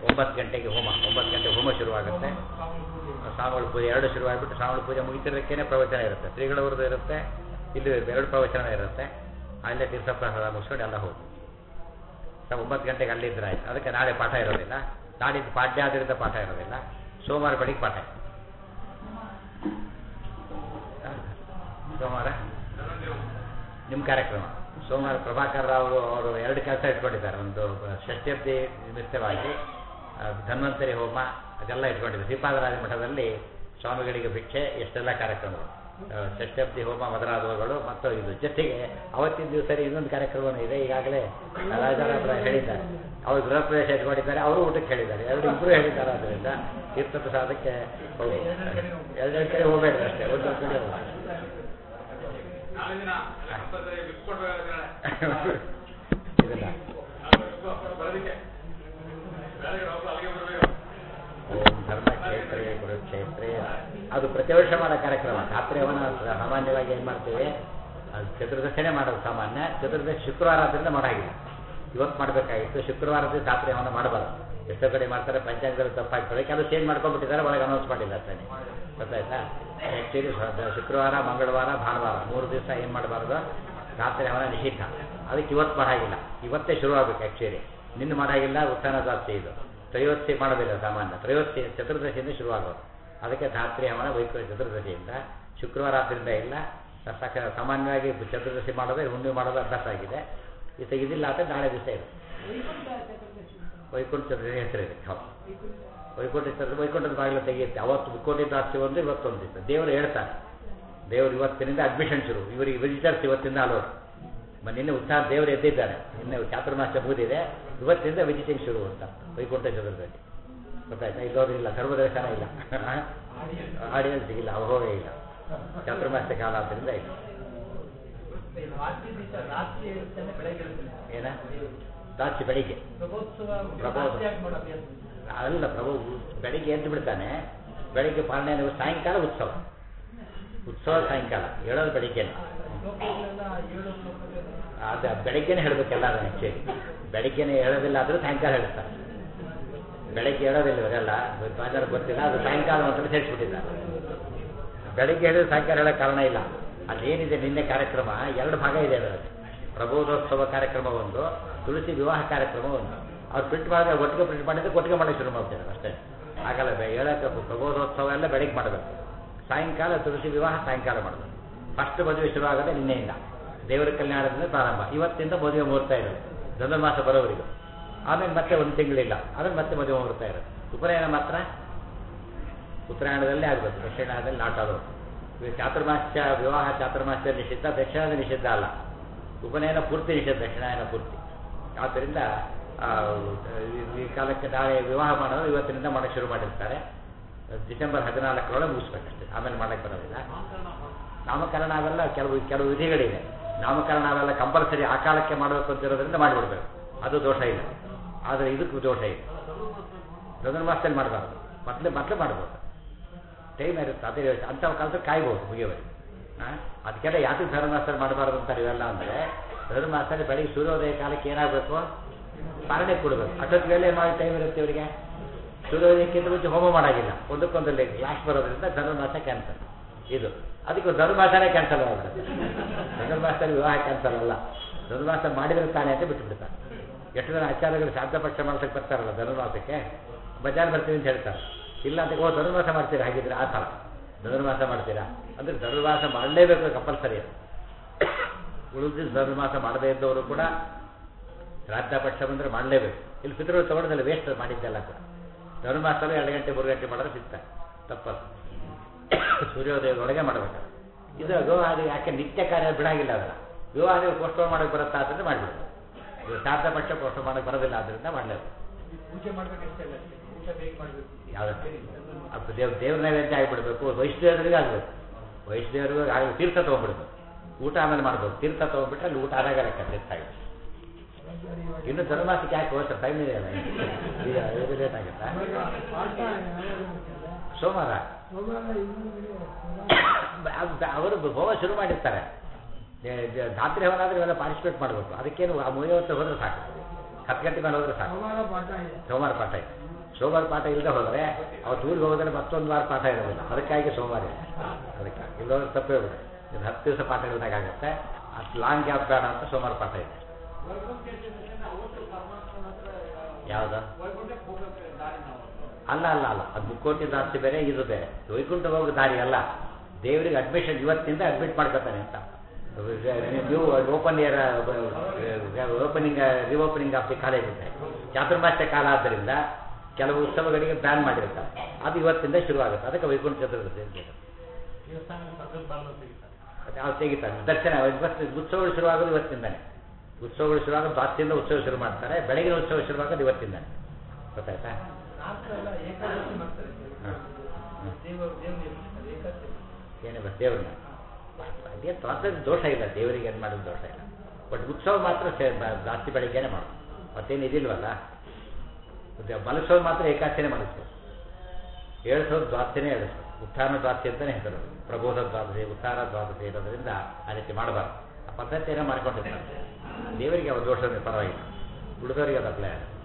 ಒಂಬತ್ತು ಗಂಟೆಗೆ ಹೋಮ ಒಂಬತ್ತು ಗಂಟೆಗೆ ಹೋಮ ಶುರುವಾಗುತ್ತೆ ಸ್ವಾಮಿಗಳ ಪೂಜೆ ಎರಡು ಶುರುವಾಗಿಬಿಟ್ಟು ಸ್ವಾಮಿಗಳ ಪೂಜೆ ಮುಗಿತಿರೋದಕ್ಕೇನೆ ಪ್ರವಚನ ಇರುತ್ತೆ ಶ್ರೀಗಳವ್ರದ್ದು ಇರುತ್ತೆ ಇಲ್ಲಿ ಎರಡು ಪ್ರವಚನ ಇರುತ್ತೆ ಅಲ್ಲೇ ತೀರ್ಥಪ್ರಸಾದ ಮುಗಿಸ್ಕೊಂಡು ಎಲ್ಲ ಹೋಗಿ ನಾವು ಒಂಬತ್ತು ಗಂಟೆಗೆ ಅಲ್ಲಿದ್ರೆ ಆಯ್ತು ಅದಕ್ಕೆ ನಾಳೆ ಪಾಠ ಇರೋದಿಲ್ಲ ನಾಡಿದ್ದು ಪಾಠ್ಯಾಧಾರಿತ ಪಾಠ ಇರೋದಿಲ್ಲ ಸೋಮವಾರ ಬೆಳಿಗ್ಗೆ ಪಾಠ ಹಾ? ಸೋಮವಾರ ನಿಮ್ಮ ಕಾರ್ಯಕ್ರಮ ಸೋಮವಾರ ಪ್ರಭಾಕರ್ ರಾವ್ ಅವರು ಎರಡು ಕೆಲಸ ಇಟ್ಕೊಂಡಿದ್ದಾರೆ ಒಂದು ಷಷ್ಠ್ಯಬ್ದಿ ನಿಮಿತ್ತವಾಗಿ ಆ, ಧನ್ವಂತರಿ ಹೋಮ ಅದೆಲ್ಲ ಇಟ್ಕೊಂಡಿದ್ದಾರೆ ಶ್ರೀಪಾದರಾಜ ಮಠದಲ್ಲಿ ಸ್ವಾಮಿಗಳಿಗೆ ಭಿಕ್ಷೆ ಎಷ್ಟೆಲ್ಲ ಕಾರ್ಯಕ್ರಮಗಳು ಆ, ಷಷ್ಠಬ್ದಿ ಹೋಮ ಮೊದಲಾದವುಗಳು ಮತ್ತು ಇದು ಜೊತೆಗೆ ಅವತ್ತಿನ ದಿವಸ ಇನ್ನೊಂದು ಕಾರ್ಯಕ್ರಮನೂ ಇದೆ ಈಗಾಗಲೇ ರಾಜಾರಾಮ ಹೇಳಿದ್ದಾರೆ ಅವರು ಗೃಹ ಪ್ರವೇಶ ಇಟ್ಕೊಂಡಿದ್ದಾರೆ ಅವರು ಊಟಕ್ಕೆ ಹೇಳಿದ್ದಾರೆ ಎರಡು ಇಬ್ಬರು ಹೇಳಿದ್ದಾರೆ ಆದ್ದರಿಂದ ತೀರ್ಥ ಪ್ರಸಾದಕ್ಕೆ ಹೋಗಿ ಎರಡೆರಡು ಕಡೆ ಹೋಗಬೇಡ್ರಿ ಅಷ್ಟೇ ಒಂದೊಂದು ಕಡೆ ಹೋಗಿ ನಾಳೆ ದಿನ ಕಂಪಲ್ಸರಿ ಬಿಟ್ಕೊಡ್ಬೇಕಾದ್ರೆ ಇದನ್ನ ಬರೋದಕ್ಕೆ ಬೆಳಗ್ಗೆ ಒಬ್ಬ ಅಲ್ಲಿಗೆ ಬರಬೇಕು ಓಂ ಧರ್ಮಕ್ಷೇತ್ರೇ ಕುರುಕ್ಷೇತ್ರೇ ಅದು ಪ್ರತಿ ವರ್ಷ ಮಾಡೋ ಕಾರ್ಯಕ್ರಮ ರಾತ್ರಿ ಅವನ ಸಾಮಾನ್ಯವಾಗಿ ಏನು ಮಾಡ್ತೀವಿ ಅದು ಚತುರ್ದಶನೇ ಮಾಡೋದು ಸಾಮಾನ್ಯ ಚತುರ್ದಶಿ ಶುಕ್ರವಾರ ಆದ್ದರಿಂದ ಮಾಡಾಗಿಲ್ಲ ಇವತ್ತು ಮಾಡಬೇಕಾಗಿತ್ತು ಶುಕ್ರವಾರದ ರಾತ್ರಿ ಅವನ ಮಾಡಬಾರ್ದು ಎಷ್ಟೋ ಕಡೆ ಮಾಡ್ತಾರೆ ಪಂಚಾಂಗದಲ್ಲಿ ತಪ್ಪಾಗ್ತದೆ ಕೆಲವು ಚೇಂಜ್ ಮಾಡ್ಕೊಂಡ್ಬಿಟ್ಟಿದ್ದಾರೆ ಒಳಗೆ ಅನೌನ್ಸ್ ಮಾಡಿಲ್ಲ ಅಷ್ಟೇ ಗೊತ್ತಾಯ್ತಾ ಆ್ಯಕ್ಚುಲಿ ಶುಕ್ರವಾರ ಮಂಗಳವಾರ ಭಾನುವಾರ ಮೂರು ದಿವಸ ಏನು ಮಾಡಬಾರ್ದು ರಾತ್ರಿ ಅವನ ನಿಷಿದ್ಧ ಅದಕ್ಕೆ ಇವತ್ತು ಮಾಡಾಗಿಲ್ಲ ಇವತ್ತೇ ಶುರು ಆಗ್ಬೇಕು ಆ್ಯಕ್ಚುಲಿ ನಿನ್ನ ಮಾಡಾಗಿಲ್ಲ ಉತ್ಥಾನ ಜಾಸ್ತಿ ಇದು ತ್ರಯೋದಶಿ ಮಾಡೋದಿಲ್ಲ ಸಾಮಾನ್ಯ ತ್ರಯೋದಶಿ ಚತುರ್ದಶಿಯಿಂದ ಶುರುವಾಗೋದು ಅದಕ್ಕೆ ಧಾತ್ರಿ ಹವನ ವೈಕುಂಠ ಚತುರ್ದಶಿಯಿಂದ ಶುಕ್ರವಾರ ಆದ್ದರಿಂದ ಇಲ್ಲ ಸಾಕ ಸಾಮಾನ್ಯವಾಗಿ ಚತುರ್ದಶಿ ಮಾಡೋದೇ ಹುಣ್ಣಿಮೆ ಮಾಡೋದು ಅಭ್ಯಾಸ ಆಗಿದೆ ಇದು ಇದಿಲ್ಲ ಅಂತ ನಾಳೆ ದಿವಸ ಇದೆ ವೈಕುಂಠ ಚತುರ್ದಶಿ ಹೆಸರಿದೆ ಹೌದು ವೈಕುಂಠ ಚತುರ್ದಶಿ ವೈಕುಂಠದ ಬಾಗಿಲು ತೆಗೆಯುತ್ತೆ ಅವತ್ತು ಕೋಟಿ ದಾಸ್ತಿ ಒಂದು ಇವತ್ತೊಂದು ದಿವಸ ದೇವರು ಹೇಳ್ತಾರೆ ದೇವರು ಇವತ್ತಿನಿಂದ ಅಡ್ಮಿಷನ್ ಶುರು ಇವರಿಗೆ ವಿಸಿಟರ್ಸ್ ಇವತ್ತಿಂದ ಅಲೋಡ್ ಮ- ನಿನ್ನೆ ಉತ್ಸಾಹ ದೇವರು ಎದ್ದಿದ್ದಾನೆ ನಿನ್ನೆ ಚಾತುರ್ಮಾಸ ಮುಗಿದಿದೆ ಇವತ್ತಿನಿಂದ ವಿಸಿಟಿಂಗ್ ಶುರು ಅಂತ ವೈಕುಂಠ ಚತುರ್ದಶಿ ಗೊತ್ತಾಯ್ತಾ ಇಲ್ಲೋರು ಇಲ್ಲ ಸರ್ವದರ್ಶನ ಇಲ್ಲ ಆಡಿಯನ್ಸ್ ಇಲ್ಲ ಅಭೋಗ ಇಲ್ಲ ಚಾತುರ್ಮಾಸ ಕಾಲ ಆದ್ದರಿಂದ ಇಲ್ಲ ರಾತ್ರಿ ದಿವಸ ರಾತ್ರಿ ಇರುತ್ತಾನೆ ಬೆಳಗ್ಗೆ ಇರುತ್ತಾನೆ ಏನ ರಾತ್ರಿ ಬೆಳಿಗ್ಗೆ ಪ್ರಭೋತ್ಸವ ಪ್ರಭೋತ್ಸವ. ರಾತ್ರಿಯಾಗಿ ಮಾಡೋ ಅಭ್ಯಾಸ ಅಲ್ಲ ಪ್ರಭು ಬೆಳಿಗ್ಗೆ ಎದ್ದು ಬಿಡ್ತಾನೆ ಬೆಳಿಗ್ಗೆ ಪಾಲನೆ ಸಾಯಂಕಾಲ ಉತ್ಸವ ಉತ್ಸವ ಸಾಯಂಕಾಲ ಹೇಳೋದು ಬೆಳಿಗ್ಗೆನೆ ಶ್ಲೋಕಗಳೆಲ್ಲ ಏಳು ಶ್ಲೋಕಗಳು ಅದು ಬೆಳಗ್ಗೆನೆ ಹೇಳಬೇಕೆಲ್ಲ ಆ್ಯಕ್ಚುಲಿ ಬೆಳಿಗ್ಗೆನೆ ಹೇಳೋದಿಲ್ಲ ಆದರೂ ಸಾಯಂಕಾಲ ಹೇಳ್ತಾರೆ ಬೆಳಗ್ಗೆ ಹೇಳೋದಿಲ್ಲ ಇವರೆಲ್ಲ ಬಾಜಾರ ಗೊತ್ತಿಲ್ಲ ಅದು ಸಾಯಂಕಾಲ ಮಾತ್ರ ಸೇರಿಸ್ಬಿಟ್ಟಿದ್ದಾರೆ ಬೆಳಗ್ಗೆ ಹೇಳಿದ್ರೆ ಸಾಯಂಕಾಲ ಹೇಳೋ ಕಾರಣ ಇಲ್ಲ ಅದೇನಿದೆ ನಿನ್ನೆ ಕಾರ್ಯಕ್ರಮ ಎರಡು ಭಾಗ ಇದೆ ಅದರಲ್ಲಿ ಪ್ರಬೋಧೋತ್ಸವ ಕಾರ್ಯಕ್ರಮ ಒಂದು ತುಳಸಿ ವಿವಾಹ ಕಾರ್ಯಕ್ರಮ ಒಂದು ಅವ್ರು ಪ್ರಿಂಟ್ ಮಾಡಿದ್ರೆ ಒಟ್ಟಿಗೆ ಪ್ರಿಂಟ್ ಮಾಡಿದ್ರೆ ಒಟ್ಟಿಗೆ ಮಾಡಕ್ಕೆ ಶುರು ಮಾಡ್ತಾರೆ ಅಷ್ಟೇ ಆಗಲ್ಲ ಬೆ- ಹೇಳಕ್ಕೆ ಪ್ರಬೋಧೋತ್ಸವ ಎಲ್ಲ ಬೆಳಗ್ಗೆ ಮಾಡಬೇಕು ಸಾಯಂಕಾಲ ತುಳಸಿ ವಿವಾಹ ಸಾಯಂಕಾಲ ಮಾಡಬೇಕು ಫಸ್ಟ್ ಮದುವೆ ಶುರು ಆಗೋದೇ ನಿನ್ನೆಯಿಂದ ದೇವರ ಕಲ್ಯಾಣದಿಂದ ಪ್ರಾರಂಭ ಇವತ್ತಿಂದ ಮದುವೆ ಮುಹೂರ್ತ ಇರೋದು ಧನುರ್ಮಾಸ ಬರೋವರೆಗೂ ಆಮೇಲೆ ಮತ್ತೆ ಒಂದು ತಿಂಗಳಿಲ್ಲ ಆಮೇಲೆ ಮತ್ತೆ ಮದುವೆ ಮುಹೂರ್ತ ಇರೋದು ಉಪನಯನ ಮಾತ್ರ ಉತ್ತರಾಯಣದಲ್ಲೇ ಆಗಬೇಕು ದಕ್ಷಿಣಾಯಣದಲ್ಲಿ ನಾಟ್ ಆದವು ಇವಾಗ ಚಾತುರ್ಮಾಸ್ಯ ವಿವಾಹ ಚಾತುರ್ಮಾಸ್ಯ ನಿಷಿದ್ಧ ದಕ್ಷಿಣದ ನಿಷಿದ್ಧ ಅಲ್ಲ ಉಪನಯನ ಪೂರ್ತಿ ನಿಷಿದ್ಧ ದಕ್ಷಿಣಾಯನ ಪೂರ್ತಿ ಆದ್ದರಿಂದ ಆ, ಈ- ಈ ಕಾಲಕ್ಕೆ ನಾಳೆ ವಿವಾಹ ಮಾಡೋದು ಇವತ್ತಿನಿಂದ ಮಾಡಕ್ಕೆ ಶುರು ಮಾಡಿರ್ತಾರೆ ಡಿಸೆಂಬರ್ ಹದಿನಾಲ್ಕರೊಳಗೆ ಮುಗಿಸ್ಬೇಕಷ್ಟೇ ಆಮೇಲೆ ಮಾಡಕ್ಕೆ ಬರೋದಿಲ್ಲ ನಾಮಕರಣ ಅವೆಲ್ಲ ಕೆಲವು ಕೆಲವು ವಿಧಿಗಳಿವೆ ನಾಮಕರಣ ಅವೆಲ್ಲ ಕಂಪಲ್ಸರಿ ಆ ಕಾಲಕ್ಕೆ ಮಾಡಬೇಕು ಅಂತ ಇರೋದ್ರಿಂದ ಮಾಡಿಬಿಡ್ಬೇಕು ಅದು ದೋಷ ಇಲ್ಲ ಆದರೆ ಇದಕ್ಕೂ ದೋಷ ಇದೆ ಧನುರ್ಮಾಸದಲ್ಲಿ ಮಾಡಬಾರ್ದು ಮೊದಲೇ ಮೊದಲೇ ಮಾಡ್ಬೋದು ಟೈಮ್ ಇರುತ್ತೆ ಅದೇ ಹೇಳ್ತಾರೆ ಅಂಥ ಕಾಲದಲ್ಲಿ ಕಾಯ್ಬೋದು ಮುಗಿಯೋವರೆಗೆ ಹಾಂ ಅದಕ್ಕೆಲ್ಲ ಯಾಕೆ ಧನುರ್ಮಾಸದಲ್ಲಿ ಮಾಡಬಾರ್ದು ಅಂತಾರೆ ಇವೆಲ್ಲ ಅಂದರೆ ಧನುರ್ಮಾಸದಲ್ಲಿ ಬೆಳಿಗ್ಗೆ ಸೂರ್ಯೋದಯ ಕಾಲಕ್ಕೆ ಏನಾಗಬೇಕು ಪಾರಣೆ ಕೊಡಬೇಕು ಅಷ್ಟೊತ್ತಿಗೆ ವೇಳೆ ಮಾಡಿ ಟೈಮ್ ಇರುತ್ತೆ ಇವರಿಗೆ ಸೂರ್ಯೋದಯಕ್ಕಿಂತ ಮುಂಚೆ ಹೋಮ ಮಾಡಾಗಿಲ್ಲ ಒಂದಕ್ಕೊಂದಲ್ಲಿ ಕ್ಲಾಶ್ ಬರೋದ್ರಿಂದ ಧನುರ್ಮಾಸ ಕ್ಯಾನ್ಸಲ್ ಇದು ಅದಕ್ಕೆ ಧನುರ್ಮಾಸನೇ ಕ್ಯಾನ್ಸಲ್ ಆಗುತ್ತೆ ಧನುರ್ಮಾಸದಲ್ಲಿ ವಿವಾಹ ಕ್ಯಾನ್ಸಲ್ ಅಲ್ಲ ಧನುರ್ಮಾಸ ಮಾಡಿದ್ರೆ ತಾನೇ ಅಂತ ಬಿಟ್ಟುಬಿಡ್ತಾರೆ ಎಷ್ಟು ಜನ ಆಚಾರ್ಯಗಳು ಶಾಂತ ಪಕ್ಷ ಮಾಡ್ಸಕ್ಕೆ ಬರ್ತಾರಲ್ಲ ಧನುರ್ಮಾಸಕ್ಕೆ ಬಜಾರ್ ಬರ್ತೀವಿ ಅಂತ ಹೇಳ್ತಾರೆ ಇಲ್ಲ ಅಂತ ಓ ಧನುರ್ಮಾಸ ಮಾಡ್ತೀರಾ ಹಾಗಿದ್ರೆ ಆ ಥರ ಧನುರ್ಮಾಸ ಮಾಡ್ತೀರಾ ಅಂದರೆ ಧನುರ್ಮಾಸ ಮಾಡಲೇಬೇಕು ಕಂಪಲ್ಸರಿ ಅದು ಉಳಿದ ಧನುರ್ಮಾಸ ಮಾಡದೇ ಇದ್ದವರು ಕೂಡ ಶ್ರಾದ್ದ ಪಕ್ಷ ಬಂದರೆ ಮಾಡಲೇಬೇಕು ಇಲ್ಲಿ ಪಿತೃಗಳು ತಗೊಳ್ಳೋದಿಲ್ಲ ವೇಸ್ಟ್ ಮಾಡಿದ್ದೆಲ್ಲ ಕೂಡ ಧನುರ್ಮಾಸದಲ್ಲಿ ಎರಡು ಗಂಟೆ ಮೂರು ಗಂಟೆ ಮಾಡಿದ್ರೆ ಸಿಗ್ತಾರೆ ತಪ್ಪದು ಸೂರ್ಯೋದಯದೊಳಗೆ ಮಾಡಬೇಕು ಇದು ವಿವಾಹ ಯಾಕೆ ನಿತ್ಯ ಕಾರ್ಯ ಬಿಡಾಗಿಲ್ಲ ಅದರ ವಿವಾಹ ಪೋಸ್ಟ್ಪೋನ್ ಮಾಡೋಕೆ ಬರುತ್ತಾ ಅಂತಂದ್ರೆ ಮಾಡಿಬಿಡೋದು ಇದು ಶ್ರಾದ್ದ ಪಕ್ಷ ಪೋಸ್ಟ್ಪೋನ್ ಮಾಡೋಕೆ ಬರೋದಿಲ್ಲ ಆದ್ದರಿಂದ ಮಾಡಲೇಬೇಕು ಪೂಜೆ ಮಾಡ್ಬೇಕಷ್ಟೇ ಅಲ್ಲ ಊಟ ಬೇಗ ಮಾಡಬೇಕು ಯಾವುದಕ್ಕೆ ಅದು ದೇವ್ ದೇವ್ರ ನೈವೇದ್ಯ ಆಗಿಬಿಡ್ಬೇಕು ವೈಷ್ಣದೇವರಿಗೆ ಆಗಬೇಕು ವೈಷ್ಣದೇವರಿಗೆ ಆಗ ತೀರ್ಥ ತೊಗೊಂಡ್ಬಿಡ್ಬೇಕು ಊಟ ಆಮೇಲೆ ಮಾಡ್ಬೇಕು ತೀರ್ಥ ತೊಗೊಂಡ್ಬಿಟ್ರೆ ಅಲ್ಲಿ ಊಟ ಆದಾಗ ಲೆಕ್ಕ ತೀರ್ಥ ಆಗಿದೆ ಇನ್ನು ಧನುರ್ಮಾಸಕ್ಕೆ ಯಾಕೆ ಹೋಗ್ತಾರೆ ಟೈಮ್ ಇದೆ ಅಲ್ಲ ಈಗ ಇದು ಲೇಟ್ ಆಗುತ್ತಾ ಸೋಮವಾರ ಅದು ಅವರು ಹೋಮ ಶುರು ಮಾಡಿರ್ತಾರೆ ಏ- ಇದು ಧಾತ್ರಿ ಹವನ ಆದ್ರೆ ಇವೆಲ್ಲ ಪಾರ್ಟಿಸಿಪೇಟ್ ಮಾಡಬೇಕು ಅದಕ್ಕೇನು ಆ ಮುಗಿಯವತ್ತು ಹೋದ್ರೆ ಸಾಕು ಹತ್ತು ಗಂಟೆ ಮೇಲೆ ಹೋದ್ರೆ ಸಾಕು ಸೋಮವಾರ ಪಾಠ ಇದೆ ಸೋಮವಾರ ಪಾಠ ಇಲ್ಲದೆ ಹೋದರೆ ಅವತ್ತು ಊರಿಗೆ ಹೋದ್ರೆ ಮತ್ತೊಂದು ವಾರ ಪಾಠ ಇರೋದಿಲ್ಲ ಅದಕ್ಕಾಗಿ ಸೋಮವಾರ ಇದೆ ಅದಕ್ಕೆ ಇಲ್ಲೋದ್ರೆ ತಪ್ಪೇ ಬಿಡುತ್ತೆ ಇದು ಹತ್ತು ದಿವಸ ಪಾಠ ಇಲ್ದಾಗುತ್ತೆ ಅಷ್ಟು ಲಾಂಗ್ ಗ್ಯಾಪ್ ಬೇಡ ಅಂತ ಸೋಮವಾರ ಪಾಠ ಇದೆ ಯಾವುದು ಅಲ್ಲ ಅಲ್ಲ ಅಲ್ಲ ಅದು ಮುಕ್ಕೋಟಿ ದಾಸ್ತಿ ಬೇರೆ ಇದು ಬೇರೆ ವೈಕುಂಠ ಹೋಗೋ ದಾರಿ ಅಲ್ಲ ದೇವರಿಗೆ ಅಡ್ಮಿಷನ್ ಇವತ್ತಿಂದ ಅಡ್ಮಿಟ್ ಮಾಡ್ಕೊತಾನೆ ಅಂತ new open year opening reopening of the college ಇದೆ ಚಾತುರ್ಮಾಸ್ಯ ಕಾಲ ಆದ್ದರಿಂದ ಕೆಲವು ಉತ್ಸವಗಳಿಗೆ ಬ್ಯಾನ್ ಮಾಡಿರ್ತಾರೆ ಅದು ಇವತ್ತಿಂದ ಶುರುವಾಗುತ್ತೆ ಅದಕ್ಕೆ ವೈಕುಂಠ ಚತುರ್ದಶಿ ಅಂತ ಹೇಳೋದು. ಮತ್ತೆ ಅವ್ರು ತೆಗಿತಾರೆ ದರ್ಶನ ಇವತ್ತು ಉತ್ಸವಗಳು ಶುರುವಾಗೋದು ಇವತ್ತಿಂದಾನೆ ಉತ್ಸವಗಳು ಶುರುವಾಗೋದು ದಾಸ್ತಿಯಿಂದ ಉತ್ಸವ ಶುರು ಮಾಡ್ತಾರೆ ಬೆಳಗಿನ ಉತ್ಸವ ಶುರುವಾಗೋದು ಇವತ್ತಿಂದಾನೆ ಗೊತ್ತಾಯ್ತಾ ರಾತ್ರಿ ಎಲ್ಲ ಏಕಾದಶಿ ಮಾಡ್ತಾರೆ ಹಾಂ ದೇವರು ದೇವರು ಎಬ್ಬಿಸ್ತಾರೆ, ಏಕಾದಶಿ ಏನೇ ಬಸ್ ದೇವ್ರನ್ನ ಅದೇನು ತೊಂದರೆ ದೋಷ ಇಲ್ಲ ದೇವರಿಗೆ ಏನು ಮಾಡೋದು ದೋಷ ಇಲ್ಲ ಬಟ್ ಉತ್ಸವ ಮಾತ್ರ ಸೇ- ಬ- ಜಾಸ್ತಿ ಬೆಳಿಗ್ಗೆನೆ ಮಾಡೋದು ಮತ್ತೇನು ಇದಿಲ್ವಲ್ಲ ಮತ್ತೆ ಮಲಗಿಸೋದು ಮಾತ್ರ ಏಕಾದಶಿನೇ ಮಲಗಿಸ್ಬೇಕು ಏಳಿಸೋದು ದ್ವಾದಶಿನೇ ಏಳಿಸೋದು ಉತ್ಥಾನ ದ್ವಾದಶಿ ಅಂತಲೇ ಹೆಸರು ಪ್ರಬೋಧ ದ್ವಾದಶಿ ಉತ್ಥಾನ ದ್ವಾದಶಿ ಇರೋದ್ರಿಂದ ಆ ರೀತಿ ಮಾಡಬಾರ್ದು ಆ ಪದ್ಧತಿಯನ್ನು ಮಾಡ್ಕೊಂಡಿರ್ತಾರೆ ದೇವರಿಗೆ ಅವ್ರ ದೋಷ ಪರವಾಗಿಲ್ಲ ಉಳಿದವರಿಗೆ ಅದು ಅಪ್ಲೈ ಆಗುತ್ತೆ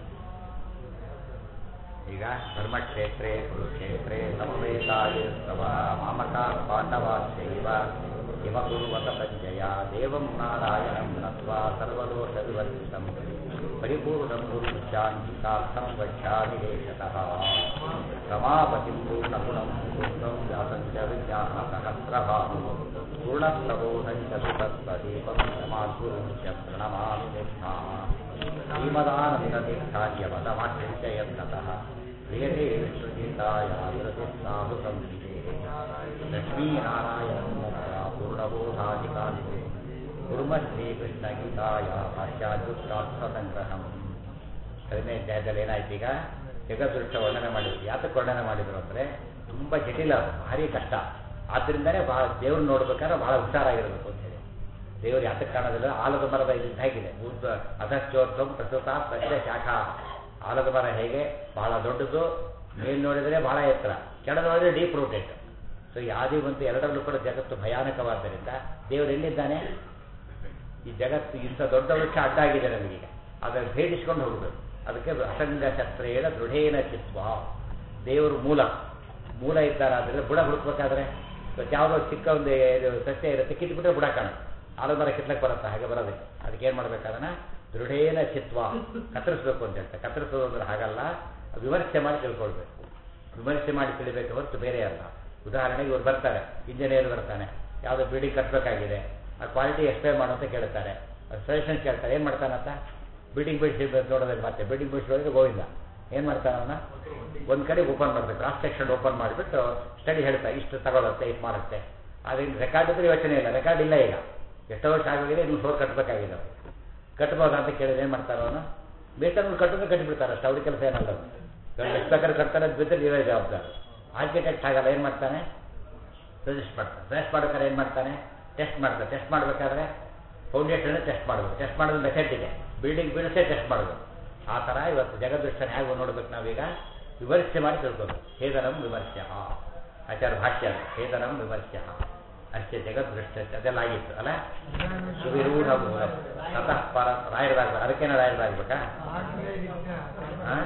ಈಗ ಧರ್ಮಕ್ಷೇತ್ರೇ ಕುರುಕ್ಷೇತ್ರೇ ಸಮವೇತಾಯ ಸ್ತವ ಮಾಮಕ ಪಾಂಡವಾಶ್ಚೈವ ಇವ ಕುರುವತ ಸಂಜಯ ದೇವಂ ನಾರಾಯಣಂ ನತ್ವಾ ಸರ್ವದೋಷ ವಿವರ್ಜಿತಂ ಪರಿಪೂರ್ಣಂ ಗುರುಶಾಂತಿಕಾರ್ಥಂ ವಕ್ಷ್ಯಾಮಿ ದೇಶತಃ ರಮಾಪತಿಂ ಪೂರ್ಣಗುಣಂ ಪೂರ್ಣಂ ವ್ಯಾಸಂ ಚ ವಿಜ್ಞಾನ ಸಹಸ್ರಭಾನು ಪೂರ್ಣಪ್ರಬೋಧಂ ಚ ಸುತತ್ವದೀಪಂ ಸಮಾಗುರುಂ ಚ ಪ್ರಣಮಾಮಿ ಮುಗ್ಧಾ श्रीमदानन्दतीर्थार्यपदमाश्रित्ययत्नतः क्रियते विष्णुगीताय विरतिस्ताहु संहिते लक्ष्मीनारायणं नत्वा पूर्णबोधादिकान्ते कुर्म ಶ್ರೀಕೃಷ್ಣಗೀತಾಯ ಭಾಷ್ಯಾದ್ಯುಕ್ತಾರ್ಥಸಂಗ್ರಹಂ ಕಡಿಮೆ ಅಧ್ಯಾಯದಲ್ಲಿ ಏನಾಯ್ತು ಈಗ ಜಗದೃಷ್ಟ ವರ್ಣನೆ ಮಾಡಿದ್ರು ಯಾತಕ್ಕೆ ವರ್ಣನೆ ಮಾಡಿದ್ರು ಅಂದರೆ ತುಂಬ ಜಟಿಲ ಅದು, ಭಾರಿ ಕಷ್ಟ ಆದ್ದರಿಂದನೇ ಭಾಳ ದೇವ್ರನ್ನ ನೋಡ್ಬೇಕಾದ್ರೆ ಭಾಳ ಹುಷಾರಾಗಿರಬೇಕು ಅಂತ ಹೇಳಿ ದೇವರು ಯಾತಕ್ಕೆ ಕಾಣೋದಿಲ್ಲ ಆಲದ ಮರದ ಇದು ಹೇಗಿದೆ ಊರ್ಧ್ವ ಅಧಶ್ಚೋರ್ಧ್ವಂ ಪ್ರಸ್ತುತ ಪ್ರಜ್ಞೆ ಶಾಖಾ ಆಲದ ಮರ ಹೇಗೆ ಬಹಳ ದೊಡ್ಡದು ಮೇಲ್ ನೋಡಿದರೆ ಬಹಳ ಎತ್ತರ ಕೆಳ ನೋಡಿದರೆ ಡೀಪ್ ರೂಟೆಡ್ ಸೊ ಈ ಆದಿ ಮತ್ತು ಎರಡರಲ್ಲೂ ಕೂಡ ಜಗತ್ತು ಭಯಾನಕವಾದ್ದರಿಂದ ದೇವರು ಎಲ್ಲಿದ್ದಾನೆ ಈ ಜಗತ್ತು ಇಂಥ ದೊಡ್ಡ ವೃಕ್ಷ ಅಡ್ಡಾಗಿದೆ ನಮಗೀಗ ಅದನ್ನು ಭೇದಿಸ್ಕೊಂಡು ಹೋಗಬೇಕು ಅದಕ್ಕೆ ಅಸಂಗ ಶಸ್ತ್ರೇಣ ದೃಢೇನ ಚಿತ್ವ ದೇವರು ಮೂಲ ಮೂಲ ಇದ್ದಾರಾದ್ರೆ ಬುಡ ಹುಡುಕ್ಬೇಕಾದ್ರೆ ಇವತ್ತು ಯಾವುದೋ ಚಿಕ್ಕ ಒಂದು ಇದು ಸಸ್ಯ ಇರುತ್ತೆ ಕಿತ್ಬಿಟ್ರೆ ಬುಡ ಕಾಣುತ್ತೆ ಆಲದ ಮರ ಕಿತ್ಲಕ್ಕೆ ಬರುತ್ತೆ ಹಾಗೆ ಬರೋದಕ್ಕೆ ಅದಕ್ಕೆ ಏನು ಮಾಡ್ಬೇಕಾದನ್ನ ದೃಢೇನ ಚಿತ್ವ ಕತ್ತರಿಸ್ಬೇಕು ಅಂತ ಹೇಳ್ತಾರೆ ಕತ್ತರಿಸೋದು ಅಂದ್ರೆ ಹಾಗಲ್ಲ ವಿಮರ್ಶೆ ಮಾಡಿ ತಿಳ್ಕೊಳ್ಬೇಕು ವಿಮರ್ಶೆ ಮಾಡಿ ತಿಳಿಬೇಕು ಹೊರತು ಬೇರೆ ಅಲ್ಲ ಉದಾಹರಣೆಗೆ ಇವ್ರು ಬರ್ತಾರೆ ಇಂಜಿನಿಯರ್ ಬರ್ತಾನೆ ಯಾವುದೋ ಬಿಲ್ಡಿಂಗ್ ಕಟ್ಟಬೇಕಾಗಿದೆ ಆ ಕ್ವಾಲಿಟಿ ಎಕ್ಸ್ಪ್ಲೈನ್ ಮಾಡು ಅಂತ ಕೇಳ್ತಾರೆ ಸಜೆಷನ್ ಕೇಳ್ತಾರೆ ಏನು ಮಾಡ್ತಾನಂತ ಬಿಲ್ಡಿಂಗ್ ಬಿಡಿಸಿ ನೋಡೋದಿಲ್ಲ ಮತ್ತೆ ಬಿಲ್ಡಿಂಗ್ ಬಿಡಿಸಿ ಗೋವಿಂದ ಏನು ಮಾಡ್ತಾನ ಅವನ ಒಂದು ಕಡೆ ಓಪನ್ ಮಾಡಬೇಕು ಕ್ರಾಸ್ ಸೆಕ್ಷನ್ ಓಪನ್ ಮಾಡಿಬಿಟ್ಟು ಸ್ಟಡಿ ಹೇಳ್ತಾ ಇಷ್ಟು ತಗೊಳುತ್ತೆ ಇಷ್ಟು ಮಾಡುತ್ತೆ ಆದರೆ ರೆಕಾರ್ಡ್ ಇದ್ರೆ ಯೋಚನೆ ಇಲ್ಲ ರೆಕಾರ್ಡ್ ಇಲ್ಲ ಈಗ ಎಷ್ಟೋ ವರ್ಷ ಆಗೋಗಿದೆ ನೀವು ಫ್ಲೋರ್ ಕಟ್ಟಬೇಕಾಗಿದೆ ಅವ್ರು ಕಟ್ಬೋದಾ ಅಂತ ಕೇಳಿದ್ರೆ ಏನು ಮಾಡ್ತಾರೆ ಅವನು ಬೇಕಾದ್ರೆ ಕಟ್ಟಿದ್ರೆ ಕಟ್ಟಿಬಿಡ್ತಾರೆ ಅಷ್ಟು ಅವ್ರ ಕೆಲಸ ಏನಲ್ಲ ಅದು. ಇವಾಗ ಎಷ್ಟು ಬೇಕಾದ್ರೆ ಕಟ್ತಾರೆ ಅದು ಬಿದ್ದರೆ ಇವೇ ಜವಾಬ್ದಾರಿ ಆರ್ಕಿಟೆಕ್ಟ್ ಆಗಲ್ಲ ಏನು ಮಾಡ್ತಾನೆ ಸಜೆಸ್ಟ್ ಮಾಡ್ತಾನೆ ಸಜೆಸ್ಟ್ ಮಾಡ್ಬೇಕಾದ್ರೆ ಏನು ಮಾಡ್ತಾನೆ ಟೆಸ್ಟ್ ಮಾಡ್ತಾರೆ ಟೆಸ್ಟ್ ಮಾಡಬೇಕಾದ್ರೆ ಫೌಂಡೇಶನ್ ಟೆಸ್ಟ್ ಮಾಡಬೇಕು ಟೆಸ್ಟ್ ಮಾಡೋದು ಮೆಥಡ್ ಇದೆ ಬಿಲ್ಡಿಂಗ್ ಬಿಡಿಸೇ ಟೆಸ್ಟ್ ಮಾಡಬೇಕು ಆ ಥರ ಇವತ್ತು ಜಗದೃಷ್ಟನ ಹೇಗೆ ನೋಡ್ಬೇಕು ನಾವೀಗ ವಿಮರ್ಶೆ ಮಾಡಿ ತಿಳ್ಕೊಬೇಕು ಹೇದನಂ ವಿಮರ್ಶ್ಯ ಆಚಾರ ಭಾಷ್ಯ ಅದು. ಹೇದನಂ ವಿಮರ್ಶ್ಯ ಅಷ್ಟೇ ಜಗದೃಷ್ಟ ಅದೆಲ್ಲ ಆಗಿತ್ತು ಅಲ್ಲ ಸುವಿರೂಢ ಮೂಲ ತತಃ ಪರ ರಾಯರದಾಗ ಅದಕ್ಕೇನ ರಾಯರದಾಗ್ಬೇಕಾ ಹಾಂ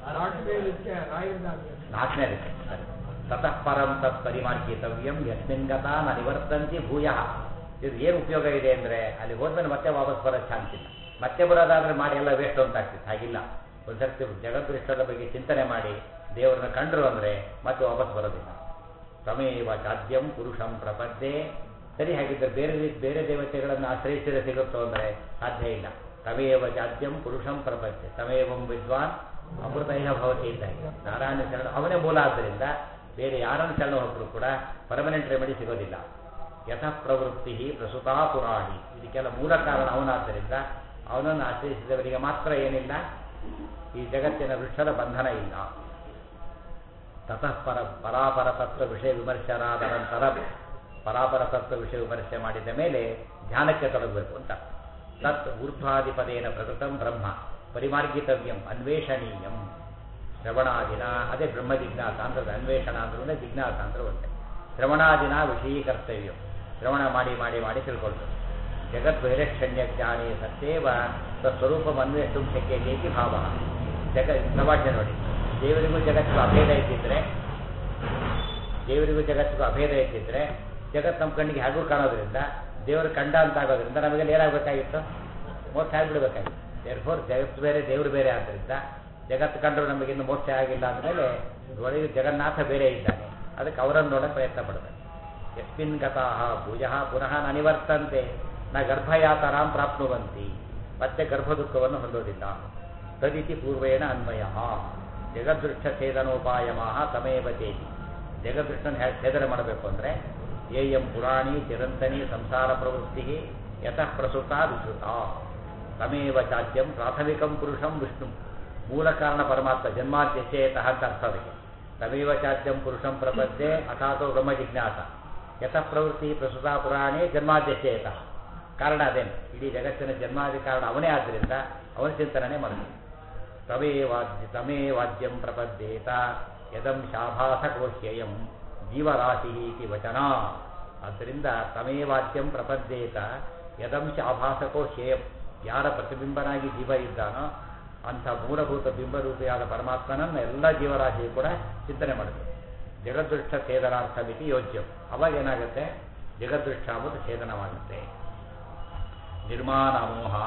ನಾಲ್ಕನೇ ಅದಕ್ಕೆ ಸರಿ ತತಃ ಪರಂ ತತ್ ಪರಿಮಾರ್ಗಿತವ್ಯಂ ಯಸ್ಮಿನ್ ಗತಾ ನ ನಿವರ್ತಂತಿ ಭೂಯ ಇದು ಏನು ಉಪಯೋಗ ಇದೆ ಅಂದರೆ ಅಲ್ಲಿ ಹೋದ್ಮೇಲೆ ಮತ್ತೆ ವಾಪಸ್ ಬರೋ ಚಾನ್ಸ್ ಇಲ್ಲ ಮತ್ತೆ ಬರೋದಾದ್ರೆ ಮಾಡಿ ಎಲ್ಲ ವೇಸ್ಟ್ ಅಂತ ಆಗ್ತಿತ್ತು ಹಾಗಿಲ್ಲ ಒಂದ್ಸರ್ತಿ ಜಗದೃಷ್ಟದ ಬಗ್ಗೆ ಚಿಂತನೆ ಮಾಡಿ ದೇವರನ್ನ ಕಂಡ್ರು ಅಂದರೆ ಮತ್ತೆ ವಾಪಸ್ ಬರೋದಿಲ್ಲ ತಮೇವ ಚಾದ್ಯಂ ಪುರುಷಂ ಪ್ರಪದ್ಯೆ ಸರಿ ಹಾಗಿದ್ದರೆ ಬೇರೆ ರೀತಿ ಬೇರೆ ದೇವತೆಗಳನ್ನು ಆಶ್ರಯಿಸಿದರೆ ಸಿಗುತ್ತೋ ಅಂದರೆ ಸಾಧ್ಯ ಇಲ್ಲ ತಮೇವ ಚಾದ್ಯಂ ಪುರುಷಂ ಪ್ರಪದ್ಯೆ ತಮೇವಂ ವಿದ್ವಾನ್ ಅಮೃತೈಹ ಭವತಿ ಇದ್ದಾಗ ನಾರಾಯಣ ಶರಣ ಅವನೇ ಮೂಲ ಆದ್ದರಿಂದ ಬೇರೆ ಯಾರನ್ನು ಶರಣ ಹೊಕ್ಕರು ಕೂಡ ಪರ್ಮನೆಂಟ್ ರೆಮಿಡಿ ಸಿಗೋದಿಲ್ಲ ಯಥ ಪ್ರವೃತ್ತಿ ಪ್ರಸುತಾ ಪುರಾಣಿ ಇದಕ್ಕೆಲ್ಲ ಮೂಲ ಕಾರಣ ಅವನಾದ್ದರಿಂದ ಅವನನ್ನು ಆಶ್ರಯಿಸಿದವರಿಗೆ ಮಾತ್ರ ಏನಿಲ್ಲ ಈ ಜಗತ್ತಿನ ವೃಕ್ಷದ ಬಂಧನ ಇಲ್ಲ ತತಃ ಪರ ಪರಾಪರ ತತ್ವ ವಿಷಯ ವಿಮರ್ಶರಾದ ನಂತರ ಪರಾಪರ ತತ್ವ ವಿಷಯ ವಿಮರ್ಶೆ ಮಾಡಿದ ಮೇಲೆ ಧ್ಯಾನಕ್ಕೆ ತೊಡಗಬೇಕು ಅಂತ ತತ್ ಊರ್ಧ್ವಾಧಿಪದೇನ ಪ್ರಕೃತಂ ಬ್ರಹ್ಮ ಪರಿಮಾರ್ಗಿತವ್ಯಂ ಅನ್ವೇಷಣೀಯಂ ಶ್ರವಣಾದಿನ ಅದೇ ಬ್ರಹ್ಮ ಜಿಜ್ಞಾಸ ಅಂತದ್ದು ಅನ್ವೇಷಣ ಅಂದ್ರೆ ಜಿಜ್ಞಾಸ ಅಂದ್ರೆ ಒಂದೇ ಶ್ರವಣಾದಿನ ವಿಷಯೀಕರ್ತವ್ಯಂ ಶ್ರವಣ ಮಾಡಿ ಮಾಡಿ ಮಾಡಿ ತಿಳ್ಕೊಳ್ಬೇಕು ಜಗತ್ ವೈರಕ್ಷಣ್ಯ ಜ್ಞಾನಿ ಸತ್ಯೇವ ಸ್ವರೂಪಂ ಅನ್ವೇಷಿಸುಂ ಶಕ್ಯತೆ ಭಾವ ಜಗ ಪ್ರವಾಕ್ಯ ನೋಡಿ ದೇವರಿಗೂ ಜಗತ್ತಿಗೂ ಅಭೇದ ಇದ್ದಿದ್ರೆ ದೇವರಿಗೂ ಜಗತ್ತಿಗೂ ಅಭೇದ ಇದ್ದಿದ್ರೆ ಜಗತ್ತು ನಮ್ಮ ಕಣ್ಣಿಗೆ ಹಾಗೂ ಕಾಣೋದ್ರಿಂದ ದೇವರು ಕಂಡ ಅಂತ ಆಗೋದ್ರಿಂದ ನಮಗೆಲ್ಲ ಏನಾಗಬೇಕಾಗಿತ್ತು ಮೋಕ್ಷ ಆಗಿಬಿಡ್ಬೇಕಾಗಿತ್ತು ದೇರ್ಫೋರ್ ಜಗತ್ತು ಬೇರೆ ದೇವರು ಬೇರೆ ಆದ್ದರಿಂದ ಜಗತ್ತು ಕಂಡರೂ ನಮಗಿನ್ನು ಮೋಕ್ಷ ಆಗಿಲ್ಲ ಅಂದಮೇಲೆ ಒಳಗೆ ಜಗನ್ನಾಥ ಬೇರೆ ಇದ್ದಾನೆ ಅದಕ್ಕೆ ಅವರನ್ನು ನೋಡಕ್ಕೆ ಪ್ರಯತ್ನ ಪಡಬೇಕು ಯಸ್ಮಿನ್ ಗತಾಹ ಭುಜಃ ಪುನಃ ನ ನಿವರ್ತಂತೆ ನ ಗರ್ಭಯಾತರಾಂ ಪ್ರಾಪ್ನುವಂತಿ ಮತ್ತೆ ಗರ್ಭ ದುಃಖವನ್ನು ಹೊಂದೋದಿಲ್ಲ ತದಿತಿ ಪೂರ್ವೇಣ ಅನ್ವಯ ಜಗದೃಷ್ಟ ಛೇದನೋಪಾಯಮಾಹ ತಮೇವ ತೇತಿ ಜಗದೃಷ್ಟನ ಹೇಗೆ ಛೇದನ ಮಾಡಬೇಕು ಅಂದರೆ ಏಯಂ ಪುರಾಣಿ ಚಿರಂತನಿ ಸಂಸಾರ ಪ್ರವೃತ್ತಿ ಯತಃ ಪ್ರಸುತ ವಿಶ್ರುತ ತಮೇವ ಚಾದ್ಯಂ ಪ್ರಾಥಮಿಕಂ ಪುರುಷಂ ವಿಷ್ಣು ಮೂಲ ಕಾರಣ ಪರಮಾತ್ಮ ಜನ್ಮಾದ್ಯಚೇತಃ ಅಂತ ಅರ್ಥ ಅದಕ್ಕೆ ತಮೇವ ಚಾದ್ಯಂ ಪುರುಷಂ ಪ್ರಪದ್ಯೆ ಅಥಾತೋ ಬ್ರಹ್ಮ ಜಿಜ್ಞಾಸ ಯತಃ ಪ್ರವೃತ್ತಿ ಪ್ರಸುತ ಪುರಾಣೇ ಜನ್ಮಾದ್ಯಚೇತಃ ಕಾರಣ ಅದೇನು ಇಡೀ ಜಗತ್ತಿನ ಜನ್ಮಾದಿ ಕಾರಣ ಅವನೇ ಆದ್ದರಿಂದ ಅವನ ಚಿಂತನೆ ಮಾಡಬೇಕು ತಮೇವಾದ್ಯ ತಮೇವಾದ್ಯಂ ಪ್ರಪದ್ಯೇತ ಯದಂ ಶಾಭಾಸಕೋಶ್ಯಯಂ ಜೀವರಾಶಿ ಇತಿ ವಚನ ಆದ್ದರಿಂದ ತಮೇವಾದ್ಯಂ ಪ್ರಪದ್ಯೇತ ಯದಂ ಶಾಭಾಸಕೋಶ್ಯಯಂ ಯಾರ ಪ್ರತಿಬಿಂಬನಾಗಿ ಜೀವ ಇದ್ದಾನೋ ಅಂಥ ಮೂಲಭೂತ ಬಿಂಬರೂಪಿಯಾದ ಪರಮಾತ್ಮನನ್ನು ಎಲ್ಲ ಜೀವರಾಶಿಯು ಕೂಡ ಚಿಂತನೆ ಮಾಡಬೇಕು ಜಗದೃಷ್ಟ ಛೇದನಾರ್ಥಮಿತಿ ಯೋಜ್ಯಂ ಅವಾಗ ಏನಾಗುತ್ತೆ ಜಗದೃಷ್ಟ ಅಂಬುದು ಛೇದನವಾಗುತ್ತೆ ನಿರ್ಮಾಣ ಮೋಹಾ